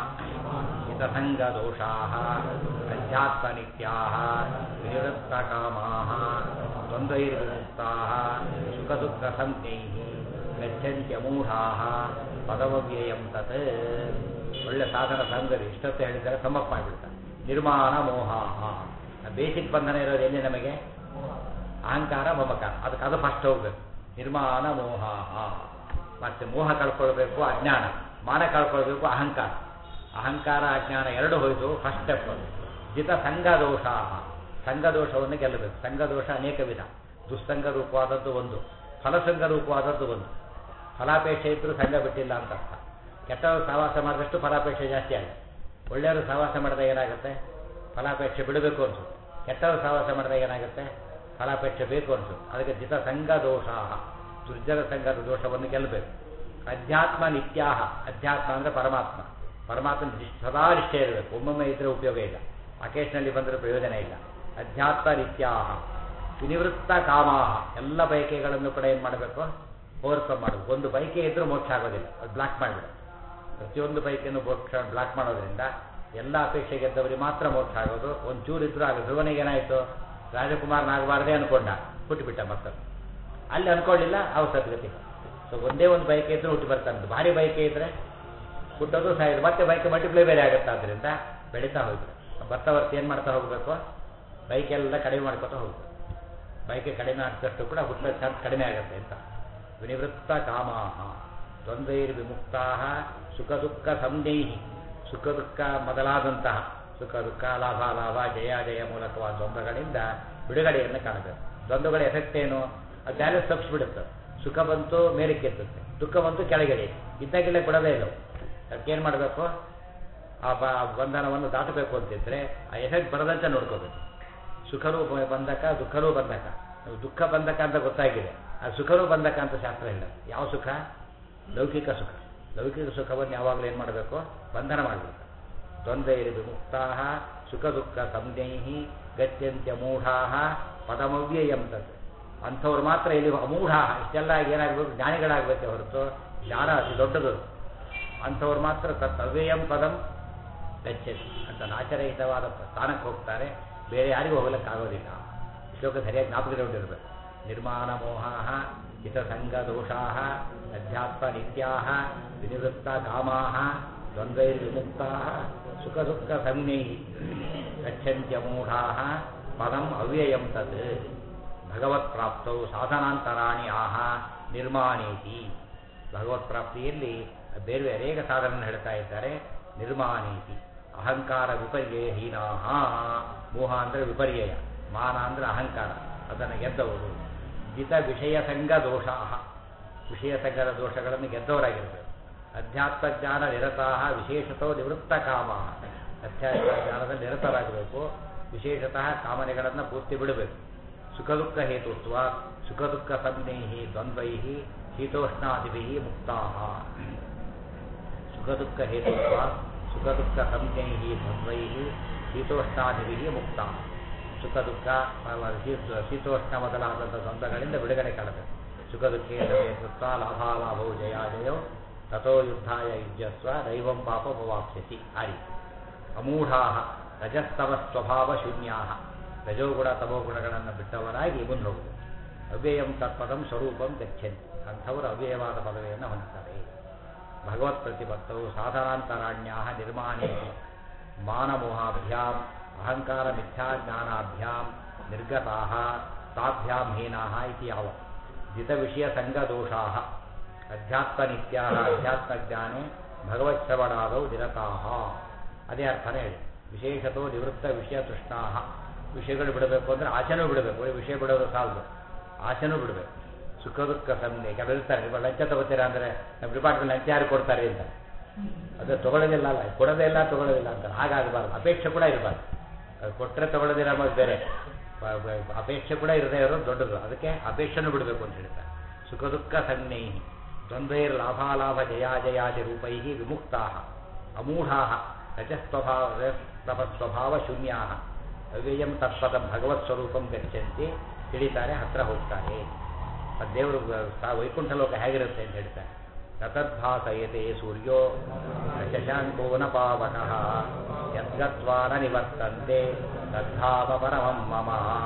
ಹಿತಸಂಗ ದೋಷಾ ಅಧ್ಯಾತ್ಮ ನಿತ್ಯಾ ನಿವೃತ್ತ ಕಾಮಾ ದ್ವಂದ್ವೈರ್ವಿಮುಕ್ತಾ ಸುಖ ದುಃಖ ಸಂಜ್ಞೈ ಗಚ್ಚಂತ್ಯಮೂಢಾ ಪದವ್ಯಯಂ ತತ್ ಒಳ್ಳೆ ಸಾಧನ ಸಂಗತಿ ಇಷ್ಟೊತ್ತು ಹೇಳಿದರೆ ಸಮಪ್ ಮಾಡಿಬಿಡ್ತಾರೆ ನಿರ್ಮಾಣ ಮೋಹ ಬೇಸಿಕ್ ಬಂಧನ ಇರೋದು ಎಲ್ಲಿ ನಮಗೆ ಅಹಂಕಾರ ಮಮಕಾರ ಅದಕ್ಕೆ ಅದು ಫಸ್ಟ್ ಹೋಗ್ಬೇಕು ನಿರ್ಮಾಣ ಮೋಹ ಮತ್ತೆ ಮೋಹ ಕಳ್ಕೊಳ್ಬೇಕು ಅಜ್ಞಾನ ಮಾನ ಕಳ್ಕೊಳ್ಬೇಕು ಅಹಂಕಾರ ಅಹಂಕಾರ ಅಜ್ಞಾನ ಎರಡು ಹೋಯಿತು ಫಸ್ಟ್ ಸ್ಟೆಪ್ ಜಿತ ಸಂಘದೋಷ ಸಂಘದೋಷವನ್ನು ಗೆಲ್ಲಬೇಕು ಸಂಘದೋಷ ಅನೇಕ ವಿಧ ದುಸ್ಸಂಗ ರೂಪವಾದದ್ದು ಒಂದು ಫಲಸಂಗ ರೂಪವಾದದ್ದು ಒಂದು ಫಲಾಪೇಕ್ಷೆ ಇದ್ದರೂ ಸಂಘ ಬಿಟ್ಟಿಲ್ಲ ಅಂತ ಅರ್ಥ ಕೆಟ್ಟವರು ಸಹವಾಸ ಮಾಡಿದಷ್ಟು ಫಲಾಪೇಕ್ಷೆ ಜಾಸ್ತಿ ಆಗುತ್ತೆ ಒಳ್ಳೆಯವರು ಸಹವಾಸ ಮಾಡಿದಾಗ ಏನಾಗುತ್ತೆ ಫಲಾಪೇಕ್ಷೆ ಬಿಡಬೇಕು ಅನ್ಸುತ್ತೆ ಕೆಟ್ಟವರು ಸಹವಾಸ ಮಾಡಿದಾಗ ಏನಾಗುತ್ತೆ ಫಲಾಪೇಕ್ಷೆ ಬೇಕು ಅನ್ಸುತ್ತೆ ಅದಕ್ಕೆ ಜಿತ ಸಂಘ ದೋಷ ದುರ್ಜನ ಸಂಘದ ದೋಷವನ್ನು ಗೆಲ್ಲಬೇಕು ಅಧ್ಯಾತ್ಮ ನಿತ್ಯಾಹ ಅಧ್ಯಾತ್ಮ ಅಂದರೆ ಪರಮಾತ್ಮ ಪರಮಾತ್ಮ ಸದಾ ನಿಷ್ಠೆ ಇರಬೇಕು ಒಮ್ಮೊಮ್ಮೆ ಇದ್ರೆ ಉಪಯೋಗ ಇಲ್ಲ ಅಕೇಶನಲ್ಲಿ ಬಂದರೆ ಪ್ರಯೋಜನ ಇಲ್ಲ ಅಧ್ಯಾತ್ಮ ನಿತ್ಯಾಹ ವಿನಿವೃತ್ತ ಕಾಮಾಹ ಎಲ್ಲ ಬಯಕೆಗಳನ್ನು ಕೂಡ ಏನು ಮಾಡಬೇಕು ಓವರ್ಕಮ್ ಮಾಡಬೇಕು ಒಂದು ಬೈಕೆ ಇದ್ರೂ ಮೋಕ್ಷ ಆಗೋದಿಲ್ಲ ಅದು ಬ್ಲಾಕ್ ಮಾಡಿಬಿಡು ಪ್ರತಿಯೊಂದು ಬೈಕೆಯನ್ನು ಮೋಕ್ಷ ಬ್ಲಾಕ್ ಮಾಡೋದ್ರಿಂದ ಎಲ್ಲ ಅಪೇಕ್ಷೆ ಗೆದ್ದವರಿಗೆ ಮಾತ್ರ ಮೋಕ್ಷ ಆಗೋದು ಒಂದು ಚೂರು ಇದ್ರೂ ಆಗ ಧ್ರುವನಿಗೆ ಏನಾಯಿತು ರಾಜಕುಮಾರನಾಗಬಾರ್ದೇ ಅನ್ಕೊಂಡ ಹುಟ್ಟಿಬಿಟ್ಟ ಮಕ್ಕಳು ಅಲ್ಲಿ ಅನ್ಕೊಳ್ಳಿಲ್ಲ ಅವ ಸದ್ಗತಿ ಸೊ ಒಂದೇ ಒಂದು ಬೈಕೆ ಇದ್ರೂ ಹುಟ್ಟಿ ಬರ್ತಾನೆ ಭಾರಿ ಬೈಕೆ ಇದ್ರೆ ಹುಟ್ಟೋದು ಸಾಯೋದು ಮತ್ತೆ ಬೈಕ್ ಮಲ್ಟಿಪ್ಲೈ ಬೇರೆ ಆಗುತ್ತೆ ಆದ್ದರಿಂದ ಬೆಳೀತಾ ಹೋಗ್ಬೇಕು ಬರ್ತಾ ಬರ್ತಾ ಏನು ಮಾಡ್ತಾ ಹೋಗಬೇಕು ಬೈಕೆಲ್ಲ ಕಡಿಮೆ ಮಾಡ್ಕೊತಾ ಹೋಗ್ಬೇಕು ಬೈಕೆ ಕಡಿಮೆ ಆಗ್ತಷ್ಟು ಕೂಡ ಹುಟ್ಟೋ ಚಾನ್ಸ್ ಕಡಿಮೆ ಆಗುತ್ತೆ ಅಂತ ವಿನಿವೃತ್ತ ಕಾಮಾಹ ದ್ವಂದ್ವೈರ್ ವಿಮುಕ್ತಾ ಸುಖ ದುಃಖ ಸಂಜ್ಞೈಹಿ ಸುಖ ದುಃಖ ಮೊದಲಾದಂತಹ ಸುಖ ದುಃಖ ಲಾಭ ಲಾಭ ಜಯ ಜಯ ಮೂಲಕವಾದ ದ್ವಂದ್ವಗಳಿಂದ ಬಿಡುಗಡೆಯನ್ನು ಕಾಣಬೇಕು ದ್ವಂದ್ವಗಳ ಎಫೆಕ್ಟ್ ಏನು ಅದು ಬ್ಯಾಲೆನ್ಸ್ ತಪ್ಪಿಸ್ಬಿಡುತ್ತೆ ಸುಖ ಬಂತು ಮೇಲಕ್ಕೆ ಎತ್ತುತ್ತೆ ದುಃಖ ಬಂತು ಕೆಳಗಡೆ ಇದ್ದಾಗೆಲ್ಲ ಬಿಡೋದೇ ಇಲ್ಲ ಅದಕ್ಕೇನು ಮಾಡಬೇಕು ಆ ಬ ಬಂಧನವನ್ನು ದಾಟಬೇಕು ಅಂತಿದ್ರೆ ಆ ಎಫೆಕ್ಟ್ ಬರದಂತೆ ನೋಡ್ಕೋಬೇಕು ಸುಖರೂ ಬಂಧಕ ದುಃಖರೂ ಬಂಧಕ ನೀವು ದುಃಖ ಬಂಧಕ ಅಂತ ಗೊತ್ತಾಗಿದೆ ಆ ಸುಖರೂ ಬಂಧಕ ಅಂತ ಶಾಸ್ತ್ರ ಇಲ್ಲ ಯಾವ ಸುಖ ಲೌಕಿಕ ಸುಖ ಲೌಕಿಕ ಸುಖವನ್ನು ಯಾವಾಗಲೂ ಏನು ಮಾಡಬೇಕು ಬಂಧನ ಮಾಡಬೇಕು ದ್ವಂದ್ವೈರಿ ವಿಮುಕ್ತಾ ಸುಖ ದುಃಖ ಸಂಜ್ಞೈ ಗತ್ಯಂತ್ಯ ಮೂಢಾ ಪದಮವ್ಯಯಂ ತತ್ ಅಂಥವ್ರು ಮಾತ್ರ ಇಲ್ಲಿ ಅಮೂಢ ಇಷ್ಟೆಲ್ಲ ಏನಾಗಬೇಕು ಜ್ಞಾನಿಗಳಾಗಬೇಕೆ ಹೊರತು ಜ್ಞಾನ ಅತಿ ದೊಡ್ಡದು ಅಂಥವ್ರು ಮಾತ್ರ ತತ್ ಅವ್ಯಯಂ ಪದಂ ಗಚ್ಚತಿ ಅಂತ ನಾಚರಹಿತವಾದ ಸ್ಥಾನಕ್ಕೆ ಹೋಗ್ತಾರೆ ಬೇರೆ ಯಾರಿಗೂ ಹೋಗ್ಲಿಕ್ಕಾಗೋದಿಲ್ಲ ಶ್ಲೋಕ ಸರಿಯಾಗಿ ಜ್ಞಾಪಕಗೊಂಡಿರಬೇಕು ನಿರ್ಮಾಣ ಮೋಹಾ ಹಿತಸಂಗ ದೋಷಾ ಅಧ್ಯಾತ್ಮ ನಿತ್ಯಾ ವಿನಿವೃತ್ತ ಕಾಮಾ ದ್ವಂದ್ವೈರ್ವಿಮುಕ್ತಾ ಸುಖ ದುಃಖ ಸಂಜ್ಞೈ ಗಚ್ಚಂತ್ಯಮೂಢಾ ಪದಂ ಅವ್ಯಯಂ ತತ್ ಭಗವತ್ ಪ್ರಾಪ್ತೌ ಸಾಧನಾಂತರಾಣಿ ಆಹ ನಿರ್ಮಾಣೇತಿ ಭಗವತ್ ಪ್ರಾಪ್ತಿಯಲ್ಲಿ ಬೇರೆ ಬೇರೆ ಅನೇಕ ಸಾಧನ ಹೇಳ್ತಾ ಇದ್ದಾರೆ ನಿರ್ಮಾಣೀತಿ ಅಹಂಕಾರ ವಿಪರ್ಯಯ ಹೀನಾ ಮೋಹ ಅಂದರೆ ವಿಪರ್ಯಯ ಮಾನ ಅಂದರೆ ಅಹಂಕಾರ ಅದನ್ನು ಗೆದ್ದವರು ಜಿತ ವಿಷಯ ಸಂಘ ದೋಷ ವಿಷಯ ಸಂಘದ ದೋಷಗಳನ್ನು ಗೆದ್ದವರಾಗಿರಬೇಕು ಅಧ್ಯಾತ್ಮ ಜ್ಞಾನ ನಿರತಾ ವಿಶೇಷತೋ ನಿವೃತ್ತ ಕಾಮ ಅಧ್ಯಾತ್ಮ ಜ್ಞಾನದಲ್ಲಿ ನಿರತರಾಗಬೇಕು ವಿಶೇಷತಃ ಕಾಮನೆಗಳನ್ನು ಪೂರ್ತಿ ಬಿಡಬೇಕು ಸುಖ ದುಃಖ ಹೇತುತ್ವ ಸುಖ ದುಃಖ ಸಂಜ್ಞೈ ದ್ವಂದ್ವೈ ಶೀತೋಷ್ಣಾದಿಭಿ ಮುಕ್ತಾ ಸುಖ ದುಃಖ ಹೇತುತ್ವ ಸುಖ ದುಃಖ ಸಂಜ್ಞೈ ದ್ವಂದ್ವೈ ಶೀತೋಷ್ಣಾದಿಭಿ ಮುಕ್ತ ಸುಖ ದುಃಖ ಮ- ಮ- ಶೀತ- ಶೀತೋಷ್ಣ ಮೊದಲಾದಂಥ ದ್ವಂದ್ವಗಳಿಂದ ಬಿಡುಗಡೆ ಕಾಣಬೇಕು ಸುಖ ದುಃಖೇ ಕೃತ್ವ ಲಾಭಾಲಾಭವು ಜಯಾಜಯೋ ತಥೋ ಯುದ್ಧಾಯ ಯುಜ್ಯಸ್ವ ದೈವಂ ಪಾಪ ಭವಾಪ್ಸ್ಯತಿ ಆ ರೀತಿ ಅಮೂಢಾ ರಜಸ್ತವ ಸ್ವಭಾವ ಶೂನ್ಯಾ ರಜೋಗುಣ ತಮೋಗುಣಗಳನ್ನು ಬಿಟ್ಟವರಾಗಿ ಮುನ್ನೋಗು ಅವ್ಯಯಂ ತತ್ಪದಂ ಸ್ವರೂಪಂ ಗಚ್ಚಂತಿ ಅಂಥವರು ಅವ್ಯಯವಾದ ಪದವಿಯನ್ನು ಹೊಂದುತ್ತಾರೆ ಭಗವತ್ ಪ್ರತಿಪತ್ತವು ಸಾಧನಾಂತರಾಣ್ಯಾ ನಿರ್ಮಾಣೇ ಮಾನಮೋಹಾಭ್ಯಾಂ ಅಹಂಕಾರ ಮಿಥ್ಯಾಜ್ಞಾನಾಭ್ಯಾಂ ನಿರ್ಗತಾ ತಾಭ್ಯಾಂ ಹೀನಾ ಇತಿ ಯಾವ ಜಿತವಿಷಯ ಸಂಗದೋಷಾ ಅಧ್ಯಾತ್ಮನಿತ್ಯಾ ಅಧ್ಯಾತ್ಮಜ್ಞಾನೇ ಭಗವತ್ಶ್ರವಣಾದೌ ನಿರತಾ ಅದೇ ಅರ್ಥನೇ ಹೇಳಿ ವಿಶೇಷತೋ ನಿವೃತ್ತ ವಿಷಯ ತೃಷ್ಣಾ ವಿಷಯಗಳು ಬಿಡಬೇಕು ಅಂದರೆ ಆಚೆನೂ ಬಿಡಬೇಕು ಬರೀ ವಿಷಯ ಬಿಡೋದು ಸಾಲದು ಆಚೆನೂ ಬಿಡಬೇಕು ಸುಖ ದುಃಖ ಸಂಧೆ ಕೆಲವರು ಇರ್ತಾರೆ ಇವಾಗ ಲಂಚ ತಗೋತೀರಾ ಅಂದರೆ ನಮ್ಮ ಡಿಪಾರ್ಟ್ಮೆಂಟ್ ಲಂಚ ಯಾರು ಕೊಡ್ತಾರೆ ಅಂತ ಅದು ತಗೊಳ್ಳೋದಿಲ್ಲ ಅಲ್ಲ ಕೊಡೋದೇ ಇಲ್ಲ ತಗೊಳ್ಳೋದಿಲ್ಲ ಅಂತ ಹಾಗಾಗಬಾರ್ದು ಅಪೇಕ್ಷೆ ಕೂಡ ಇರಬಾರ್ದು ಅದು ಕೊಟ್ಟರೆ ತಗೊಳ್ಳೋದಿಲ್ಲ ಅನ್ನೋದು ಬೇರೆ ಬ- ಬ- ಅಪೇಕ್ಷೆ ಕೂಡ ಇರದೇ ಇರೋದು ದೊಡ್ಡದು ಅದಕ್ಕೆ ಅಪೇಕ್ಷೆನೂ ಬಿಡಬೇಕು ಅಂತ ಹೇಳ್ತಾರೆ ಸುಖ ದುಃಖ ಸಂಜ್ಞೈ ದ್ವಂದ್ವೈರ್ ಲಾಭಾಲಾಭ ಜಯಾಜಯಾದಿ ರೂಪೈ ವಿಮುಕ್ತಾ ಅಮೂಢಾ ರಜಸ್ವಭಾವ ಸ್ವಭಾವ ಶೂನ್ಯಾ ಅವ್ಯಯಂ ತತ್ಪದ ಭಗವತ್ ಸ್ವರೂಪಂ ಗಚ್ಚಂತಿ ತಿಳಿತಾರೆ ಹತ್ರ ಹೋಗ್ತಾರೆ ಆ ದೇವರು ಸ- ವೈಕುಂಠ ಲೋಕ ಹೇಗಿರುತ್ತೆ ಅಂತ ಹೇಳ್ತಾರೆ ನತದ್ಭಾಸಯತೆ ಸೂರ್ಯೋ ನ ಶಶಾಂಕೋ ನ ಪಾವಕಃ ಯದ್ಗತ್ವಾ ನ ನಿವರ್ತಂತೆ ತದ್ಧಾಮ ಪರಮಂ ಮಮ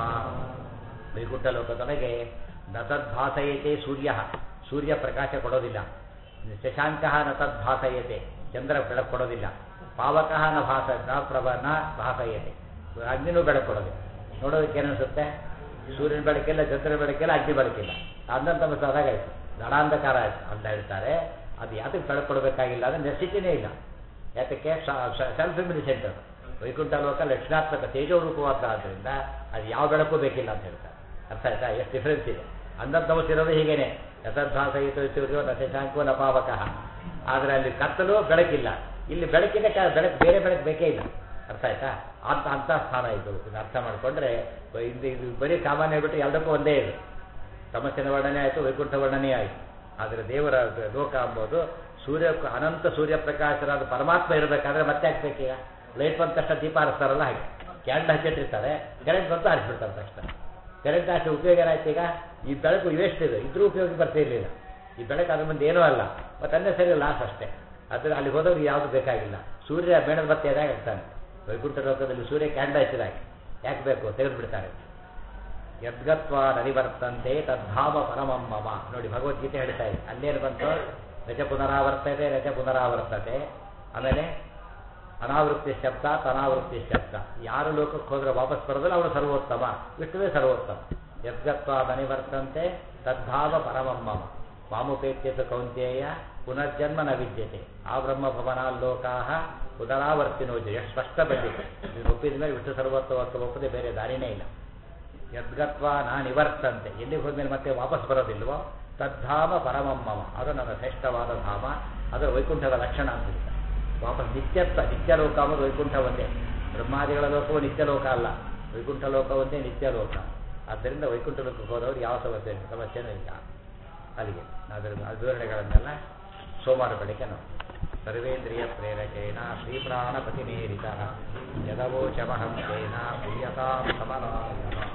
ವೈಕುಂಠ ಲೋಕದೊಳಗೆ ನ ತದ್ಭಾಸಯತೆ ಸೂರ್ಯ ಸೂರ್ಯ ಪ್ರಕಾಶ ಕೊಡೋದಿಲ್ಲ ಶಶಾಂಕ ನ ತದ್ಭಾಸಯತೆ ಚಂದ್ರ ಬೆಳಕು ಕೊಡೋದಿಲ್ಲ ಪಾವಕಃ ನ ಭಾಸ ನ ಪ್ರಭ ನ ಭಾಸಯತೆ ಅಗ್ನಿನೂ ಬೆಳಕು ಕೊಡೋದಿಲ್ಲ ನೋಡೋದಕ್ಕೆ ಏನನ್ಸುತ್ತೆ ಸೂರ್ಯನ ಬೆಳಕಿಲ್ಲ ಚಂದ್ರನ ಬೆಳಕಿಲ್ಲ ಅಗ್ನಿ ಬೆಳಕಿಲ್ಲ ಅಂದಂತ ಅದಾಗಾಯ್ತು ದಡಾಂಧಕಾರ ಆಯ್ತು ಅಂತ ಹೇಳ್ತಾರೆ ಅದು ಯಾತಕ್ಕೆ ಬೆಳಕು ಕೊಡಬೇಕಾಗಿಲ್ಲ ಅಂದರೆ ನೆಸಿಟಿನೇ ಇಲ್ಲ ಯಾತಕ್ಕೆ ಸೆಲ್ಫ್ ಇಮ್ಯುನಿಸೆಂಟ್ ಅದು ವೈಕುಂಠ ಲೋಕ ಲಕ್ಷಣಾತ್ಮಕ ತೇಜೋರೂಪವಾದ ಆದ್ದರಿಂದ ಅದು ಯಾವ ಬೆಳಕು ಬೇಕಿಲ್ಲ ಅಂತ ಹೇಳ್ತಾರೆ ಅರ್ಥ ಆಯ್ತಾ ಎಷ್ಟು ಡಿಫ್ರೆನ್ಸ್ ಇದೆ ಅಂದಂತವಸ್ ಇರೋದು ಹೀಗೇನೆ ಯಥದ್ಭಾಸಯಿತು ಸೂರ್ಯೋ ನ ಶಶಾಂಕೋ ನ ಪಾವಕಃ ಆದರೆ ಅಲ್ಲಿ ಕತ್ತಲು ಬೆಳಕಿಲ್ಲ ಇಲ್ಲಿ ಬೆಳಕಿನ ಕ ಬೆಳಕು ಬೇರೆ ಬೆಳಕು ಬೇಕೇ ಇಲ್ಲ ಅರ್ಥ ಆಯ್ತಾ ಅಂತ ಅಂಥ ಸ್ಥಾನ ಇದು ಇದನ್ನ ಅರ್ಥ ಮಾಡಿಕೊಂಡ್ರೆ ಇದು ಇದು ಬರೀ ಸಾಮಾನ್ಯ ಬಿಟ್ಟು ಎಲ್ಲದಕ್ಕೂ ಒಂದೇ ಇದೆ ತಮಸ್ಸಿನ ವರ್ಣನೆ ಆಯಿತು ವೈಕುಂಠ ವರ್ಣನೆ ಆಯಿತು ಆದರೆ ದೇವರ ಲೋಕ ಅಂಬೋದು ಸೂರ್ಯ ಅನಂತ ಸೂರ್ಯಪ್ರಕಾಶರಾದ ಪರಮಾತ್ಮ ಇರಬೇಕಾದ್ರೆ ಮತ್ತೆ ಹಾಕ್ಬೇಕೀಗ ಲೈಟ್ ಬಂದ ತಕ್ಷಣ ದೀಪ ಹರಿಸ್ತಾರಲ್ಲ ಹಾಗೆ ಕ್ಯಾಂಡಲ್ ಹಚ್ಚಿಟ್ಟಿರ್ತಾರೆ ಕರೆಂಟ್ ಬಂತು ಹರಿಸ್ಬಿಡ್ತಾರೆ ತಕ್ಷಣ ಕರೆಂಟ್ ಹಾಕಿ ಉಪಯೋಗ ಏನಾಯ್ತು ಈಗ ಈ ಬೆಳಕು ವೇಸ್ಟ್ ಇದೆ ಇದ್ರೂ ಉಪಯೋಗ ಬರ್ತಾ ಇರಲಿಲ್ಲ ಈ ಬೆಳಕು ಅದ್ರ ಮುಂದೆ ಏನೂ ಅಲ್ಲ ಮತ್ತು ಅನ್ನೇ ಸರಿ ಲಾಸ್ ಅಷ್ಟೇ ಆದರೆ ಅಲ್ಲಿ ಹೋದವ್ರು ಯಾವುದು ಬೇಕಾಗಿಲ್ಲ ಸೂರ್ಯ ಮೇಣದ ಬತ್ತೆ ಎದಾಗ ಆಗ್ತಾನೆ ವೈಕುಂಠ ಲೋಕದಲ್ಲಿ ಸೂರ್ಯ ಕ್ಯಾಂಡಲ್ ಹಚ್ಚಿದಾಗ ಯಾಕೆ ಬೇಕು ತೆಗೆದು ಬಿಡ್ತಾರೆ ಯದ್ಗತ್ವ ನರಿವರ್ತಂತೆ ತದ್ಧಾಮ ಪರಮಂ ಮಮ ನೋಡಿ ಭಗವದ್ಗೀತೆ ಹೇಳ್ತಾ ಇದೆ ಅಲ್ಲೇನು ಬಂತು ರಜ ಪುನರಾವರ್ತತೆ ರಜ ಪುನರಾವರ್ತತೆ ಆಮೇಲೆ ಅನಾವೃತ್ತಿ ಶಬ್ದ ಅನಾವೃತ್ತಿ ಶಬ್ದ ಯಾರು ಲೋಕಕ್ಕೆ ಹೋದ್ರೆ ವಾಪಸ್ ಬರೋದಿಲ್ಲ ಅವನು ಸರ್ವೋತ್ತಮ ವಿಷ್ಣುವೇ ಸರ್ವೋತ್ತಮ ಯದ್ಗತ್ವ ನನಿವರ್ತಂತೆ ತದ್ಧಾವ ಪರಮಂ ಮಮ ಮಾಮುಪೇತ್ಯತು ಕೌಂತೇಯ ಪುನರ್ಜನ್ಮ ನ ವಿದ್ಯತೆ ಆ ಬ್ರಹ್ಮ ಭವನಾಲ್ಲೋಕಾ ಪುನರಾವರ್ತಿನೋಜು ಎಷ್ಟು ಸ್ಪಷ್ಟ ಬಂದಿದೆ ಇದನ್ನು ಒಪ್ಪಿದ ಮೇಲೆ ವಿಷ್ಣು ಸರ್ವೋತ್ತಮ ಒಪ್ಪದೆ ಬೇರೆ ದಾರಿನೇ ಇಲ್ಲ ಯದ್ಗತ್ವ ನಾ ನಿವರ್ತಂತೆ ಎಲ್ಲಿಗೆ ಹೋದ್ಮೇಲೆ ಮತ್ತೆ ವಾಪಸ್ ಬರೋದಿಲ್ವೋ ತದ್ಧಾಮ ಪರಮಮ್ಮಮ ಅದು ನನ್ನ ಶ್ರೇಷ್ಠವಾದ ಧಾಮ ಅದು ವೈಕುಂಠದ ಲಕ್ಷಣ ಅಂತ ಹೇಳ್ತಾರೆ ವಾಪಸ್ ನಿತ್ಯತ್ವ ನಿತ್ಯ ಲೋಕ ಅನ್ನೋದು ವೈಕುಂಠ ಒಂದೇ ಬ್ರಹ್ಮಾದಿಗಳ ಲೋಕವು ನಿತ್ಯ ಲೋಕ ಅಲ್ಲ ವೈಕುಂಠ ಲೋಕ ಒಂದೇ ನಿತ್ಯ ಲೋಕ ಆದ್ದರಿಂದ ವೈಕುಂಠ ಲೋಕಕ್ಕೆ ಹೋದವರು ಯಾವ ಸಮಸ್ಯೆ ಸಮಸ್ಯೆನೂ ಇಲ್ಲ ಅಲ್ಲಿಗೆ ಅದರ ವಿವರಣೆಗಳನ್ನೆಲ್ಲ ಸೋಮವಾರ ಬೆಳಿಗ್ಗೆ ನಾವು ಸರ್ವೇಂದ್ರಿಯ ಪ್ರೇರಕೇಣ ಶ್ರೀಪ್ರಾಣಪತಿನೇರಿತ ಯದವೋಚಮಹಂ ತೇನ ಪ್ರಿಯತಾಂ ಸಮನಾಯ